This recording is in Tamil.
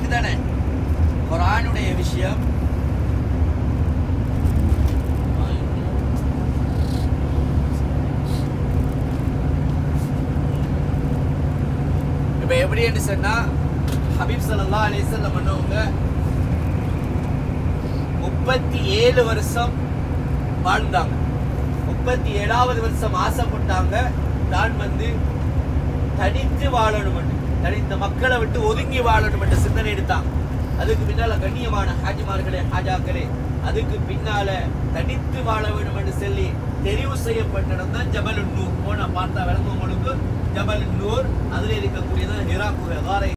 தானே குரானுடைய விஷயம் இப்ப எப்படின்னு சொன்னா ஹபீப் ஸல்லல்லாஹு அலைஹி வஸல்லம் பண்ணவங்க முப்பத்தி ஏழு வருஷம் வாழ்ந்தாங்க முப்பத்தி ஏழாவது வருஷம் ஆசைப்பட்டாங்க தான் வந்து தனித்து வாழணும் தனித்த மக்களை விட்டு ஒதுங்கி வாழணும் என்ற சிந்தனை எடுத்தாங்க அதுக்கு பின்னால கண்ணியமான ஹாஜிமார்களே ஹாஜாக்களே அதுக்கு பின்னால தனித்து வாழ வேண்டும் என்று சொல்லி தெரிவு செய்யப்பட்ட இடம் தான் ஜபல் நூர் போன பார்த்தா விளங்கும் உங்களுக்கு ஜபல் நூர் அதுல இருக்கக்கூடியது ஹிரா குகை